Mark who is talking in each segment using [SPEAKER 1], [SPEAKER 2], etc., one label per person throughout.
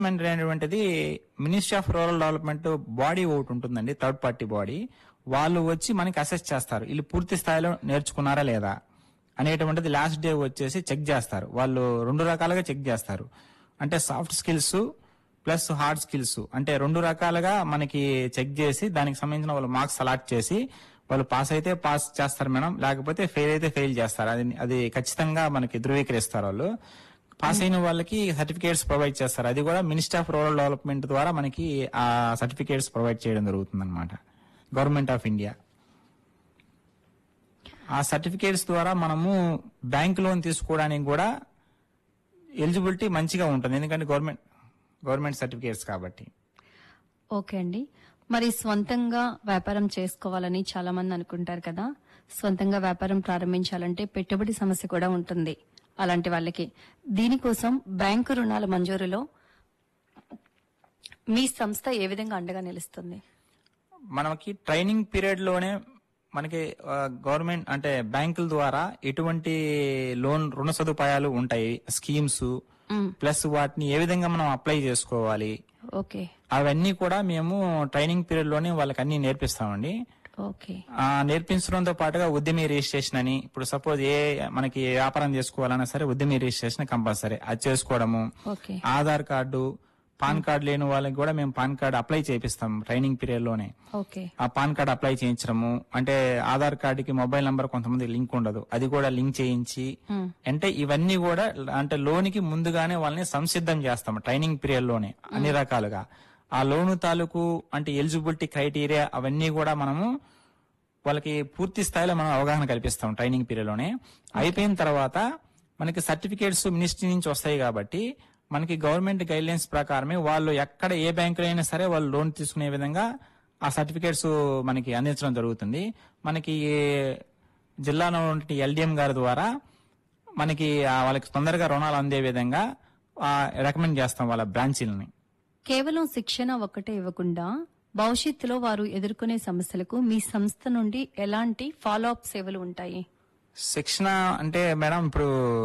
[SPEAKER 1] Development అనేటువంటిది ministry of rural development body ఒకటి ఉంటుందండి థర్డ్ పార్టీ బాడీ వాళ్ళు వచ్చి మనకి అసెస్ చేస్తారు వీళ్ళు పూర్తి స్థాయిలో నేర్చుకున్నారా లేదా అనేటువంటిది లాస్ట్ డే వచ్చేసి చెక్ చేస్తారు వాళ్ళు రెండు రకాలుగా చెక్ చేస్తారు అంటే soft skills plus hard skills అంటే రెండు రకాలుగా మనకి చెక్ చేసి దానికి సంబంధించిన వాళ్ళు మార్క్స్ అలాట్ చేసి వాళ్ళు పాస్ అయితే పాస్ చేస్తారు మేడం లేకపోతే ఫెయిల్ అయితే ఫెయిల్ చేస్తారు అది అది ఖచ్చితంగా మనకి ధృవీకరిస్తారు వాళ్ళు పాస్ అయిన వాళ్ళకి సర్టిఫికేట్స్ ప్రొవైడ్ చేస్తారు అది కూడా మినిస్టర్ ఆఫ్ రూరల్ డెవలప్మెంట్ ద్వారా మనకి ఆ సర్టిఫికేట్స్ ప్రొవైడ్ చేయడం జరుగుతుంది అనమాట గవర్నమెంట్ ఆఫ్ ఇండియా ఆ సర్టిఫికేట్స్ ద్వారా మనము బ్యాంక్ లోన్ తీసుకోవడానికి కూడా ఎలిజిబిలిటీ మంచిగా ఉంటుంది ఎందుకంటే గవర్నమెంట్ గవర్నమెంట్ సర్టిఫికేట్స్ కాబట్టి
[SPEAKER 2] ఓకే అండి మరి స్వంతంగా వ్యాపారం చేసుకోవాలని చాలా మంది అనుకుంటారు కదా స్వంతంగా వ్యాపారం ప్రారంభించాలంటే పెట్టుబడి సమస్య కూడా ఉంటుంది అలాంటి వాళ్ళకి దీనికోసం బ్యాంకు రుణాల మంజూరులో మీ సంస్థ ఏ విధంగా అండగా నిలుస్తుంది
[SPEAKER 1] మనకి ట్రైనింగ్ పీరియడ్ లోనే మనకి ఆ, గవర్నమెంట్ అంటే బ్యాంకుల ద్వారా ఎటువంటి లోన్ రుణ సదుపాయాలు ఉంటాయి స్కీమ్స్
[SPEAKER 2] మ్,
[SPEAKER 1] ప్లస్ వాటిని ఏ విధంగా మనం అప్లై చేసుకోవాలి
[SPEAKER 2] ఓకే
[SPEAKER 1] అవన్నీ కూడా మేము ట్రైనింగ్ పీరియడ్ లోనే వాళ్ళకి అన్ని నేర్పిస్తామండి
[SPEAKER 2] ఓకే
[SPEAKER 1] ఆ నేర్పించడంతో పాటుగా ఉద్యమి రిజిస్ట్రేషన్ అని ఇప్పుడు సపోజ్ ఏ మనకి వ్యాపారం చేసుకోవాలన్నా సరే ఉద్యమి రిజిస్ట్రేషన్ కంపల్సరీ అది చేసుకోవడము
[SPEAKER 2] okay
[SPEAKER 1] Aadhaar card PAN card లేని వాళ్ళకి కూడా మేము పాన్ కార్డు అప్లై చేపిస్తాం ట్రైనింగ్ పీరియడ్ లోనే
[SPEAKER 2] ఓకే
[SPEAKER 1] ఆ పాన్ కార్డ్ అప్లై చేయించడము అంటే ఆధార్ కార్డుకి మొబైల్ నంబర్ కొంతమంది లింక్ ఉండదు అది కూడా లింక్ చేయించి
[SPEAKER 2] మ్,
[SPEAKER 1] అంటే ఇవన్నీ కూడా అంటే లోనికి ముందుగానే వాళ్ళని సంసిద్ధం చేస్తాం ట్రైనింగ్ పీరియడ్ లోనే అన్ని రకాలుగా ఆ లోను తాలూకు అంటే ఎలిజిబిలిటీ క్రైటీరియా అవన్నీ కూడా మనము వాళ్ళకి పూర్తి స్థాయిలో మనం అవగాహన కల్పిస్తాం ట్రైనింగ్ పీరియడ్ లోనే అయిపోయిన తర్వాత మనకి సర్టిఫికేట్స్ మినిస్ట్రీ నుంచి వస్తాయి కాబట్టి మనకి గవర్నమెంట్ గైడ్ లైన్స్ ప్రకారమే వాళ్ళు ఎక్కడ ఏ బ్యాంకులో అయినా సరే వాళ్ళు లోన్ తీసుకునే విధంగా ఆ సర్టిఫికేట్స్ మనకి అందించడం జరుగుతుంది మనకి జిల్లాలో ఉన్న ఎల్డిఎం గారి ద్వారా మనకి ఆ వాళ్ళకి తొందరగా రుణాలు అందే విధంగా రికమెండ్ చేస్తాం వాళ్ళ బ్రాంచీలని
[SPEAKER 2] కేవలం శిక్షణ ఒక్కటే ఇవ్వకుండా భవిష్యత్తులో వారు ఎదుర్కొనే సమస్యలకు మీ సంస్థ నుండి ఎలాంటి ఫాలో అప్ సేవలు ఉంటాయి
[SPEAKER 1] శిక్షణ అంటే మేడం ఇప్పుడు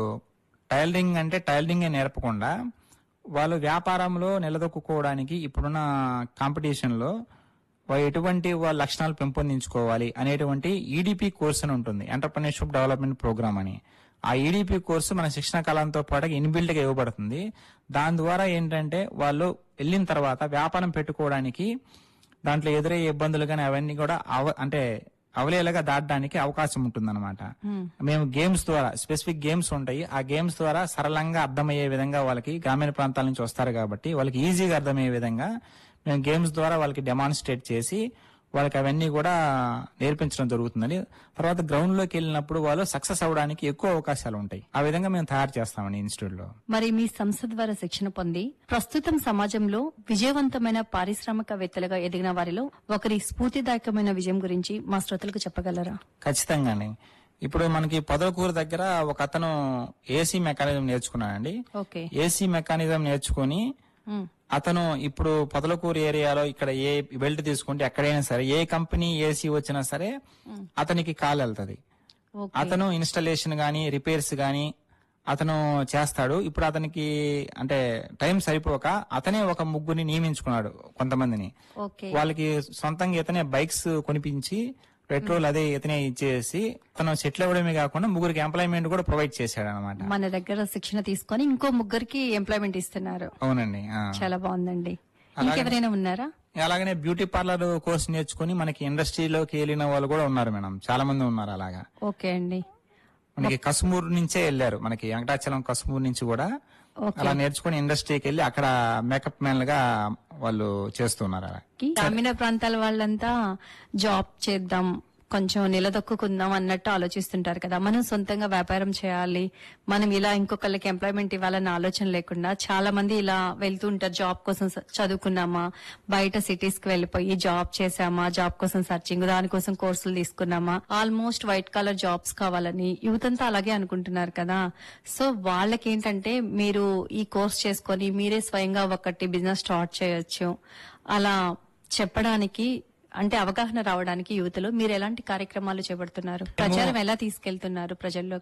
[SPEAKER 1] టైలరింగ్ అంటే టైలరింగ్ నేర్పకుండా వాళ్ళు వ్యాపారంలో నిలదొక్కుకోవడానికి ఇప్పుడున్న కాంపిటీషన్ లో వా- ఎటువంటి వాళ్ళ లక్షణాలు పెంపొందించుకోవాలి అనేటువంటి ఈడిపి కోర్స్ అని ఉంటుంది ఎంటర్ప్రినర్షిప్ డెవలప్మెంట్ ప్రోగ్రామ్ అని ఆ ఈడిపి కోర్సు మన శిక్షణ కాలంతో పాటు ఇన్బిల్ట్ గా ఇవ్వబడుతుంది దాని ద్వారా ఏంటంటే వాళ్ళు వెళ్ళిన తర్వాత వ్యాపారం పెట్టుకోవడానికి దాంట్లో ఎదురయ్యే ఇబ్బందులు కానీ అవన్నీ కూడా అవ అంటే అవలేలాగా దాటడానికి అవకాశం ఉంటుందన్నమాట మేము గేమ్స్ ద్వారా స్పెసిఫిక్ గేమ్స్ ఉంటాయి ఆ గేమ్స్ ద్వారా సరళంగా అర్థమయ్యే విధంగా వాళ్ళకి గ్రామీణ ప్రాంతాల నుంచి వస్తారు కాబట్టి వాళ్ళకి ఈజీగా అర్థమయ్యే విధంగా మేము గేమ్స్ ద్వారా వాళ్ళకి డెమాన్స్ట్రేట్ చేసి వాళ్ళకి అవన్నీ కూడా నేర్పించడం జరుగుతుందండి తర్వాత గ్రౌండ్ లోకి వెళ్ళినప్పుడు వాళ్ళు సక్సెస్ అవ్వడానికి ఎక్కువ అవకాశాలు ఉంటాయి ఆ విధంగా మేము తయారు చేస్తామండి ఇన్స్టిట్యూట్ లో
[SPEAKER 2] మరి మీ సంస్థ ద్వారా శిక్షణ పొంది ప్రస్తుతం సమాజంలో విజయవంతమైన పారిశ్రామికవేత్తలుగా ఎదిగిన వారిలో ఒకరి స్ఫూర్తిదాయకమైన విజయం గురించి మా శ్రోతలకు చెప్పగలరా
[SPEAKER 1] ఖచ్చితంగా అండి ఇప్పుడు మనకి పొదలకూరు దగ్గర ఒక అతను ఏసీ మెకానిజం నేర్చుకున్నాడండి
[SPEAKER 2] ఓకే
[SPEAKER 1] ఏసీ మెకానిజం నేర్చుకుని
[SPEAKER 2] ఉమ్,
[SPEAKER 1] అతను ఇప్పుడు పొదలకూరు ఏరియాలో ఇక్కడ ఏ బెల్ట్ తీసుకుంటే ఎక్కడైనా సరే ఏ కంపెనీ ఏసీ వచ్చినా సరే అతనికి కాల్ వెళ్తది
[SPEAKER 2] ఓకే
[SPEAKER 1] అతను ఇన్స్టాలేషన్ గానీ రిపేర్స్ గానీ అతను చేస్తాడు ఇప్పుడు అతనికి అంటే టైం సరిపోక అతనే ఒక ముగ్గురిని నియమించుకున్నాడు కొంతమందిని
[SPEAKER 2] ఓకే
[SPEAKER 1] వాళ్ళకి సొంతంగా ఇతనే బైక్స్ కొనిపించి పెట్రోల్ అదే ఇతనే ఇచ్చేసి తను సెటిల్ అవ్వడమే కాకుండా ముగ్గురికి ఎంప్లాయ్మెంట్ కూడా ప్రొవైడ్ చేశాడు అనమాట
[SPEAKER 2] మన దగ్గర శిక్షణ తీసుకొని ఇంకో ముగ్గురికి ఎంప్లాయ్మెంట్ ఇస్తున్నారు
[SPEAKER 1] అవునండి ఆ.
[SPEAKER 2] చాలా బాగుందండి ఇంకెవరైనా ఉన్నారా
[SPEAKER 1] అలాగనే బ్యూటీ పార్లర్ కోర్స్ నేర్చుకుని మనకి ఇండస్ట్రీలోకి వెళ్ళిన వాళ్ళు కూడా ఉన్నారు మేడం చాలా మంది ఉన్నారు అలాగా
[SPEAKER 2] ఓకే అండి
[SPEAKER 1] మనకి కసుమూరు నుంచే వెళ్ళారు మనకి వెంకటాచలం కసుమూరు నుంచి కూడా
[SPEAKER 2] ఓకే
[SPEAKER 1] అలా నేర్చుకుని ఇండస్ట్రీకి వెళ్ళి అక్కడ మేకప్ మ్యాన్ గా వాళ్ళు చేస్తున్నారు అలా
[SPEAKER 2] గ్రామీణ ప్రాంతాల వాళ్ళంతా జాబ్ చేద్దాం కొంచెం నిలదొక్కుందాం అన్నట్టు ఆలోచిస్తుంటారు కదా మనం సొంతంగా వ్యాపారం చేయాలి మనం ఇలా ఇంకొకళ్ళకి ఎంప్లాయ్మెంట్ ఇవ్వాలన్న ఆలోచన లేకుండా చాలా మంది ఇలా వెళ్తూ ఉంటారు జాబ్ కోసం స- చదువుకున్నామా బయట సిటీస్ కి వెళ్ళిపోయి జాబ్ చేసామా జాబ్ కోసం సర్చింగ్ దానికోసం కోర్సులు తీసుకున్నామా ఆల్మోస్ట్ వైట్ కలర్ జాబ్స్ కావాలని యువతంతా అలాగే అనుకుంటున్నారు కదా సో వాళ్ళకి ఏంటంటే మీరు ఈ కోర్స్ చేసుకొని మీరే స్వయంగా ఒకటి బిజినెస్ స్టార్ట్ చేయొచ్చు అలా చెప్పడానికి అంటే అవగాహన రావడానికి యువతలో మీరు ఎలాంటి కార్యక్రమాలు చేపడుతున్నారు ప్రచారం ఎలా తీసుకెళ్తున్నారు ప్రజల్లోకి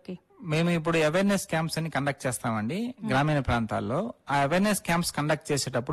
[SPEAKER 1] మేము ఇప్పుడు అవేర్నెస్ క్యాంప్స్ అని కండక్ట్ చేస్తామండి గ్రామీణ ప్రాంతాల్లో ఆ అవేర్నెస్ క్యాంప్స్ కండక్ట్ చేసేటప్పుడు